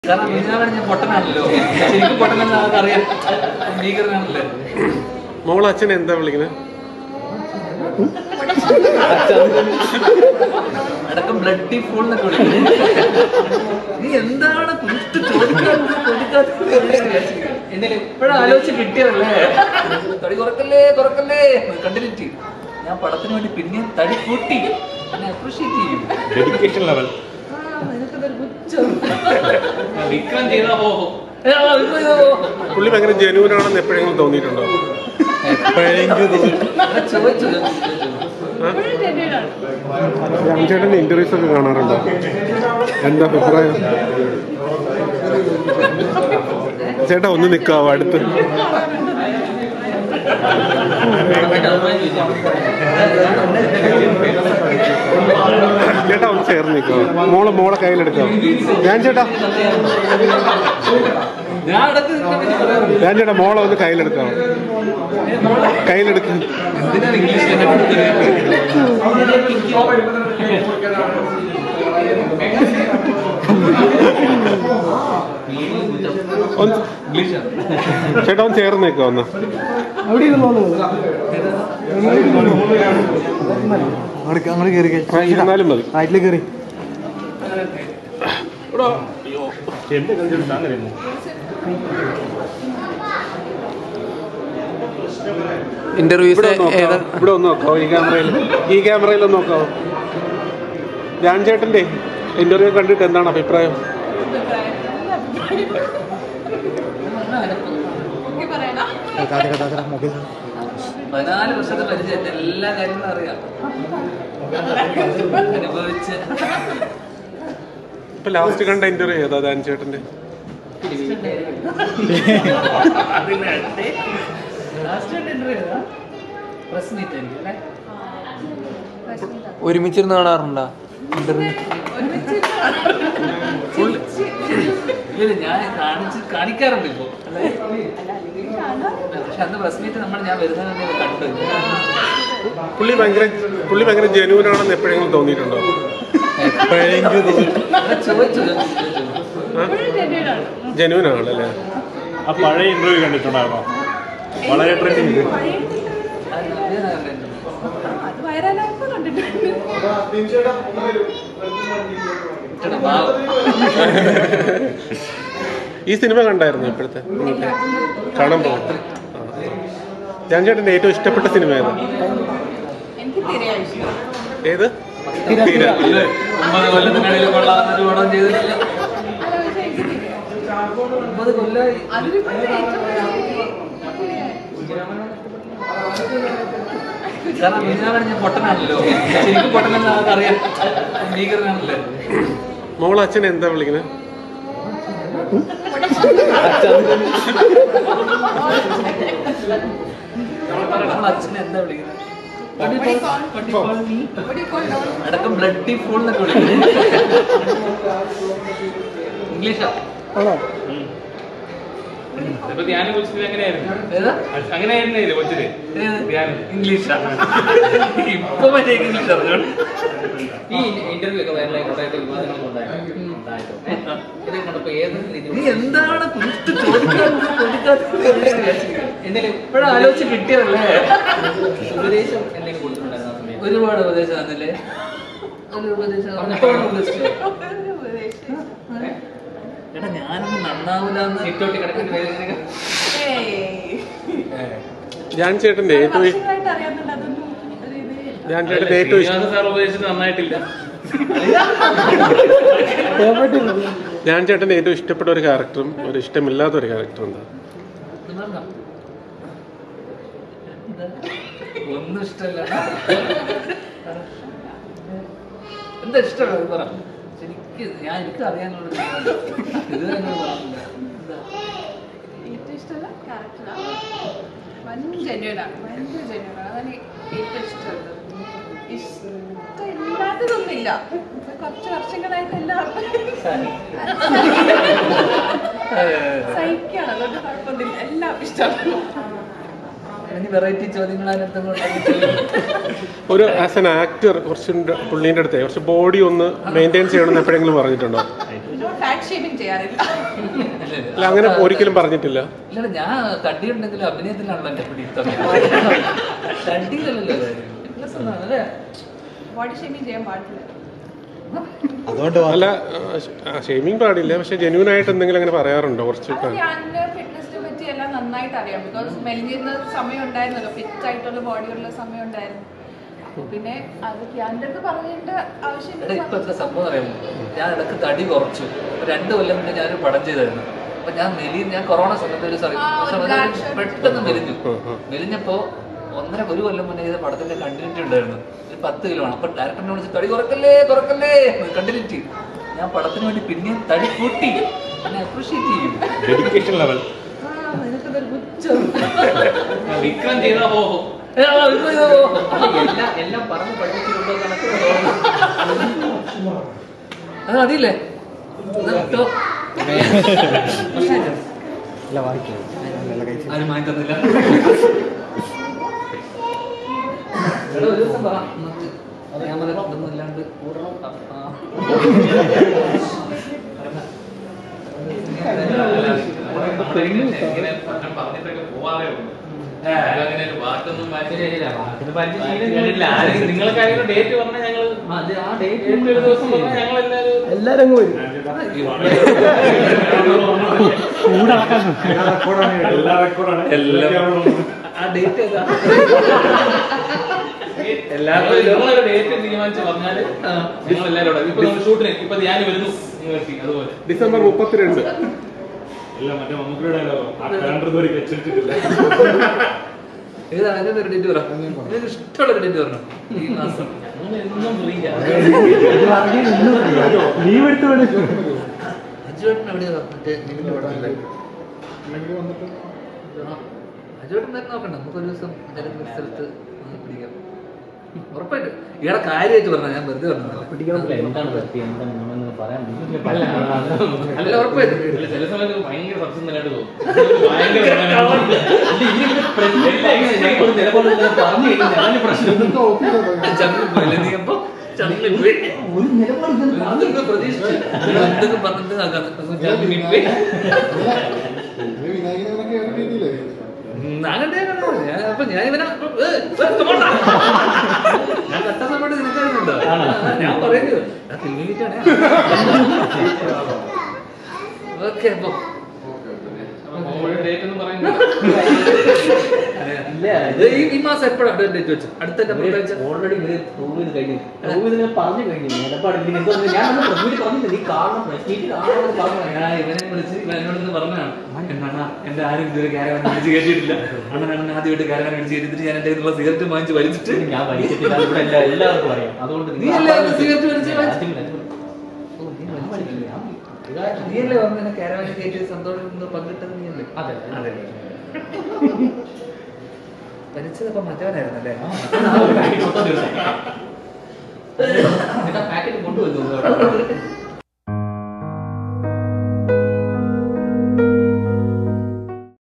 കാരണം മീനാണ് ഞാൻ പൊട്ടനാണല്ലോ ശരിക്കും പൊട്ടനെന്ന് നമുക്ക് അറിയാം ഭീകരനാണല്ലോ മോൾ അച്ഛനെ എന്താ വിളിക്കുന്നത് അടക്കം ബ്ലഡ് ഫുൾ എന്നൊക്കെ വിളിക്കുന്നത് നീ എന്താണ് കുറിച്ച് ചോദിക്കാത്തത് ചോദിക്കാത്തത് എന്നാലും ഇപ്പോഴും ആലോചിച്ച് കിട്ടിയതല്ലേ തടി കുറക്കല്ലേ കുറക്കല്ലേ കണ്ടിന്യൂറ്റി ഞാൻ പടത്തിന് വേണ്ടി പിന്നെ തടി കൂട്ടി എന്നെ അപ്രീഷിയേറ്റ് ചെയ്യും ഡെഡിക്കേഷൻ ലെവൽ ആ, നിനക്കതൊരു പുച്ഛം. വിക്രം ചെയ്താ പോകും ഏ, ആ, വിക്രം ചെയ്താ പോകും. പുള്ളി ഭയങ്കര ജനുവൻ ആണെന്ന് എപ്പോഴെങ്കിലും തോന്നിയിട്ടുണ്ടോ ഞാൻ ചോദിച്ചു ചേട്ടൻ്റെ ഇന്റർവ്യൂസ് ഒക്കെ കാണാറുണ്ടോ എന്താ അഭിപ്രായം ചേട്ടാ ഒന്ന് നിൽക്കാവോ അടുത്ത് ചേട്ടാ ഒന്ന് ചേർന്ന് നിൽക്കാവോ മോളെ മോളെ കയ്യിലെടുക്കാവോ ഞാൻ ചേട്ടാ ഞാൻ അടക്ക് നിന്നെ പറ്റി പറയാം. ഞാൻ ചേട്ടാ മോളെ ഒന്ന് കയ്യിലെടുക്കാവോ കയ്യിലെടുക്ക എന്തിനാണ് ഇംഗ്ലീഷ് എന്നെ ഒന്ന് ഇംഗ്ലീഷാണ് ചേട്ടാ ഒന്ന് ചേർന്ന് നിൽക്കാവോ ഒന്ന് അങ്ങോട്ട് കയറി ആ, ഇരുന്നാലും മതി റൈറ്റിൽ കയറി ചെമ്പ് കളിച്ചിട്ട് അങ്ങനെ ഇന്റർവ്യൂസ് ഇവിടെ ഒന്ന് നോക്കാവോ? ഇവിടെ ഒന്ന് നോക്കാവോ ഈ ക്യാമറയിൽ ഈ ക്യാമറയിൽ ഒന്ന് നോക്കാവോ ഞാൻ ചേട്ടൻ്റെ ഇന്റർവ്യൂ കണ്ടിട്ട് എന്താണ് അഭിപ്രായം പതിനാല് വർഷത്തെ പരിചയം എല്ലാ കാര്യങ്ങളും അറിയാം അനുഭവിച്ച് ഇപ്പൊ ലാസ്റ്റ് കണ്ട ഇന്റർവ്യൂ ഏതാ ദാൻ ചേട്ടന്റെ പ്രസ് മീറ്റ് ആയിരിക്കും അല്ലേ ഒരുമിച്ചിരുന്ന് കാണാറുണ്ടോ ഇന്റർവ്യൂ ഇല്ല ഞാൻ കാണിച്ച് കാണിക്കാറുണ്ട് ഇപ്പോ അല്ലേ പക്ഷെ അന്ന് പ്രസ് മീറ്റ് നമ്മൾ ഞാൻ വരുന്നത് കണ്ടു പുള്ളി ഭയങ്കര പുള്ളി ഭയങ്കര ജനുവൻ ആണെന്ന് എപ്പോഴെങ്കിലും തോന്നിയിട്ടുണ്ടോ ഞാൻ ചോദിച്ചു ജനുവൻ ആണല്ലേ ആ പഴയ ഇന്റർവ്യൂ കണ്ടിട്ടുണ്ടായിരുന്നോ വളരെ ട്രെൻഡിങ് അത് വൈറലായപ്പോ കണ്ടിട്ടുണ്ട് ഈ സിനിമ കണ്ടായിരുന്നു ഇപ്പോഴത്തെ കാണാൻ പോകും ഞാൻ ചേട്ടൻ്റെ ഏറ്റവും ഇഷ്ടപ്പെട്ട സിനിമ ഏതാ എനിക്ക് തിരയാ ഇഷ്ടം ഏത് തീരെ ഒമ്പത് കൊല്ലത്തിനിടയിൽ കൊള്ളാവുന്നൊരു പടം ചെയ്തിട്ടില്ല അല്ല പക്ഷേ എനിക്ക് തിരയാ ഒമ്പത് കൊല്ലമായി അതിലിപ്പോ ഏറ്റവും കാരണം മീനാണ് ഞാൻ പൊട്ടനാണല്ലോ ശരിക്കും പൊട്ടനെന്ന് നമുക്ക് അറിയാം ഭീകരനാണല്ലോ മോൾ അച്ഛനെ എന്താ വിളിക്കുന്നത് നമ്മൾ അച്ഛനെ എന്താ വിളിക്കുന്നത് What അടക്കം ബ്ലഡ് ഫുൾ എന്നൊക്കെ വിളിക്കുന്നത് ഇംഗ്ലീഷാ ഇപ്പൊ ധ്യാനം കൊച്ചിന് എങ്ങനെയായിരുന്നു ഏതാ അങ്ങനെയായിരുന്നില്ലേ കൊച്ചിന് ഏത്? ഇംഗ്ലീഷാ ഇപ്പൊ മറ്റേ ഇംഗ്ലീഷ് അറിഞ്ഞോളൂ ഈ ഇന്റർവ്യൂ ഒക്കെ വൈറലായി കൊണ്ടായിട്ട് വിവാദങ്ങളൊക്കെ ഉണ്ടായിരുന്നു ഇത് കണ്ടപ്പോ ഏത് നീ രീതി എന്താണ് കുറിച്ച് ചോദിക്കാത്തത് ചോദിക്കാത്തത് എന്തെങ്കിലും ഇപ്പോഴും ആലോചിച്ച് കിട്ടിയതല്ലേ ഉപദേശം എന്തെങ്കിലും കൊടുത്തിട്ടുണ്ടായിരുന്നു ആ സമയത്ത് ഒരുപാട് ഉപദേശം തന്നില്ലേ ഒരു ഉപദേശം ഒരുപാട് ഉപദേശിച്ചോ? എടാ ഞാനൊന്നും നന്നാവൂലെന്ന് സിറ്റോട്ടി കിടക്കുന്ന വേദന ഞാൻ ചേട്ടൻ്റെ ഏറ്റവും വർഷങ്ങളായിട്ട് അറിയാന്നുണ്ട് അതൊന്നും ഒരു ഇതേ ഇല്ല. ഞാൻ ചേട്ടൻ്റെ ഏറ്റവും ഇഷ്ടം സാർ ഉപദേശിച്ചത് നന്നായിട്ടില്ല ഞാൻ ചേട്ടൻ്റെ ഏറ്റവും ഇഷ്ടപ്പെട്ട ഒരു ക്യാരക്ടറും ഒരു ഇഷ്ടമില്ലാത്ത ഒരു ക്യാരക്ടറും എന്താ ഇത് പറഞ്ഞോ? എന്താ? ഒന്നും ഇഷ്ടമല്ല എന്താ ഇഷ്ടമുള്ളത് പറ ശരിക്ക് ഞാൻ എനിക്ക് അറിയാനുള്ള ഒരു സാധനം. ഇത് തന്നെ പറഞ്ഞില്ല എന്താ ഏറ്റവും ഇഷ്ടമുള്ള ക്യാരക്ടറാ വൻ ജെന്യൂനാണ് ഭയങ്കര ജെന്യൂനാണ് അതാണ് ഏറ്റവും ഇഷ്ടമുള്ളത് ഇഷ്ടമില്ലാത്തതൊന്നുമില്ല ഇപ്പൊ കുറച്ച് വർഷങ്ങളായിട്ട് എല്ലാവർക്കും സഹിക്കാണ് അതുകൊണ്ട് കുഴപ്പമൊന്നുമില്ല എല്ലാം ഇഷ്ടമാണ് ഇനി വെറൈറ്റി ചോദ്യങ്ങൾ അതിനകത്ത് ഒരു ആസ് എൻ ആക്ടർ കുറച്ച് പുള്ളീൻ്റെ അടുത്ത് കുറച്ച് ബോഡി ഒന്ന് മെയിൻറ്റെയിൻ ചെയ്യണമെന്ന് എപ്പോഴെങ്കിലും പറഞ്ഞിട്ടുണ്ടോ ഫാറ്റ് ഷേപ്പിംഗ് ചെയ്യാറില്ല അല്ല അങ്ങനെ ഒരിക്കലും പറഞ്ഞിട്ടില്ല ഇല്ല ഞാൻ തടി ഉണ്ടെങ്കിലും അഭിനയത്തിലാണല്ലോ എന്റെ പിടിത്തം തടിയിലല്ലോ കാര്യം Fitness ഒന്നാണ് അല്ലേ ബോഡി ഷേപ്പിംഗ് ചെയ്യാൻ പാടില്ല അതുകൊണ്ട് അല്ല ഷെയ്മിങ് പാടില്ല പക്ഷെ ജെന്യൂൻ ആയിട്ട് എന്തെങ്കിലും അങ്ങനെ പറയാറുണ്ടോ കുറച്ച് അത് ഞാൻ ഫിറ്റ്നസിനെ പറ്റി എല്ലാം നന്നായിട്ട് അറിയാം ബിക്കോസ് മെലിഞ്ഞിരുന്ന സമയം ഉണ്ടായിരുന്നല്ലോ ഫിറ്റ് ആയിട്ടുള്ള ബോഡിയുള്ള സമയം ഉണ്ടായിരുന്നു അപ്പൊ പിന്നെ അത് ഞാൻ്റെ അടുത്ത് പറഞ്ഞതിന്റെ ആവശ്യം എടാ ഇപ്പൊ എന്താ സംഭവം അറിയാമോ ഞാൻ ഇടക്ക് തടി കുറച്ചു ഒരു രണ്ട് കൊല്ലം മുന്നേ ഞാനൊരു പടം ചെയ്തായിരുന്നു അപ്പൊ ഞാൻ മെലി ഞാൻ കൊറോണ സമയത്ത് ഒരു sorry, ആ, ഒരു സമയത്ത് black shirt. പെട്ടെന്ന് മെലിഞ്ഞു ഉം, ഉം. മെലിഞ്ഞപ്പോ ഒന്നര ഒരു കൊല്ലം മുന്നേ ചെയ്ത പടത്തിന്റെ കണ്ടിന്യൂറ്റി ഉണ്ടായിരുന്നു ഒരു പത്ത് കിലോ ആണ് അപ്പൊ ഡയറക്ടറിനെ വിളിച്ച് തടി കുറക്കല്ലേ കുറക്കല്ലേ കണ്ടിന്യൂറ്റി ഞാൻ പടത്തിന് വേണ്ടി പിന്നെയും തടി കൂട്ടി എന്നെ അപ്രീഷിയേറ്റ് ചെയ്യും ഡെഡിക്കേഷൻ ലെവൽ ആ, നിനക്കതൊരു പുച്ഛം. വിക്രം ചെയ്താ പോകും ഏ, ആ, ഇത് ചെയ്തോ. എല്ലാം എല്ലാം പറഞ്ഞ് പഠിപ്പിച്ചിട്ടുണ്ടോ കണക്ക് അത് മതിയില്ലേ എന്നാ വിട്ടോ. പ്രശ്നമില്ല. അല്ല വായിക്കും നല്ല കഴിച്ചു ആരും വാങ്ങി തന്നില്ല എടാ, ഒരു ദിവസം പറ നമുക്ക് ക്യാമറ ഇതൊന്നും ഇല്ലാണ്ട് കൂടണം ആ. ഇങ്ങനെ പണം പറഞ്ഞിട്ടൊക്കെ പോവാറേ ഉള്ളൂ അങ്ങനെ ഒരു വാക്കൊന്നും ആരെങ്കിലും നിങ്ങൾക്കാരെങ്കിലും ഡേറ്റ് പറഞ്ഞാൽ ഞങ്ങൾ അത് ആ ഡേറ്റ് ഒരു ദിവസം പറഞ്ഞാൽ ഞങ്ങൾ എല്ലാവരും എല്ലാരും അങ്ങ് വരും എല്ലാ റെക്കോർഡാണ് ആ ഡേറ്റ് ഏതാ എല്ലാവർക്കും നിങ്ങളൊരു ഡേറ്റ് തീരുമാനിച്ച് പറഞ്ഞാല് ഞങ്ങൾ എല്ലാവരും ഇപ്പൊ നമ്മൾ ഷൂട്ടിന് ഇപ്പൊ ഞാൻ വരുന്നു നിങ്ങൾ എത്തി, അതുപോലെ ഡിസംബർ മുപ്പത്തിരണ്ട് ഇല്ല മറ്റേ മമ്മൂക്കിയുടെ dialogue. ആ calendar ഇതുവരെ വെച്ചിട്ടില്ല ഏതാണ് അതിന്റെ ഒരു ഡേറ്റ് പറ നിനക്ക് ഇഷ്ടമുള്ള ഒരു ഡേറ്റ് പറഞ്ഞു ഈ മാസം ഞങ്ങൾ എന്നും ഫ്രീ ലീവ് എടുത്ത് വിടും അജുവേട്ടൻ എവിടെയാ മറ്റേ നിവിന്റെ പടത്തില്ലേ അജുവേട്ടൻ തന്നെ നോക്കണ്ട നമുക്ക് ഒരു ദിവസം ഏതെങ്കിലും ഒരു സ്ഥലത്ത് ഒന്ന് പിടിക്കാം ഉറപ്പായിട്ട് ഇയാളെ കാര്യമായിട്ട് പറഞ്ഞ ഞാൻ വെറുതെ പറഞ്ഞതല്ല എന്താണ് പറ്റി എന്താണ് നമ്മളെന്ന് പറയാൻ അല്ല ഉറപ്പായിട്ട് അല്ല, ചില സമയത്ത് ഭയങ്കര സത്യം തന്നെ തോന്നും ഭയങ്കര ചങ്ങി പോയില്ലേ നീ അപ്പൊ ചങ്ങി പോയി അതൊക്കെ പ്രതീക്ഷിച്ചു എന്തൊക്കെ പറഞ്ഞിട്ട് ആക്കാം. ചങ്ങി പോയി ഉം, അങ്ങനെ തന്നെയാണ്. ഞാൻ- അപ്പൊ ഞാൻ ഇവനെ ഏ, ഏ, come on. ഞാൻ കട്ട സമയത്ത് നിനക്കറിയുന്നുണ്ടോ ഞാൻ പറയുന്നത് ഞാൻ തിരിഞ്ഞിട്ടാണ് ഓക്കെ അപ്പൊ ഡേറ്റ് ഒന്നും പറയുന്നില്ല ഇത് ഈ ഈ മാസം എപ്പോഴാണ് ഡേറ്റ് വെച്ചു അടുത്ത വെച്ച ഓൾറെഡി പ്രൂവ് ചെയ്ത് കഴിഞ്ഞു പ്രൂവ് ചെയ്ത് ഞാൻ പറഞ്ഞു കഴിഞ്ഞു നിലപാട് ഇതിന് എന്തോ ഞാൻ ഒന്ന് പ്രൂവ് പറഞ്ഞില്ല നീ കാണണം പ്രസ് മീറ്റ് കാണണമെന്ന് പറഞ്ഞു ഞാൻ ഇവനെ വിളിച്ച് ഇവൻ എന്നോട് ഇന്ന് പറഞ്ഞതാണ് എന്നാണ് എന്റെ ആരും ഇതുവരെ കാരവാൻ വിളിച്ച് കേട്ടിട്ടില്ല അണ്ണനാണ് ആദ്യമായിട്ട് കാരവാൻ വിളിച്ച് കേട്ടിട്ട് ഞാൻ എന്റെ കയ്യിലുള്ള സിഗരറ്റ് വാങ്ങിച്ച് വലിച്ചിട്ട് ഞാൻ വലിക്കത്തില്ല അത് ഇവിടെ എല്ലാ- എല്ലാവർക്കും അറിയാം അതുകൊണ്ട് നീ അല്ലേ അന്ന് സിഗരറ്റ് വലിച്ച് വലിച്ച് അതില്ല, അതില്ല. ഓ, നീ വലിച്ചിട്ടില്ല. നീ അല്ലേ വന്ന് കാരവാനിൽ കയറ്റി സന്തോഷം ഒന്ന് പങ്കിട്ടത് നീ അല്ലേ അതെ അതെ വലിച്ചതപ്പോ മറ്റവനായിരുന്നല്ലേ മൊത്തം ദിവസം പാക്കറ്റ് കൊണ്ടുവന്നു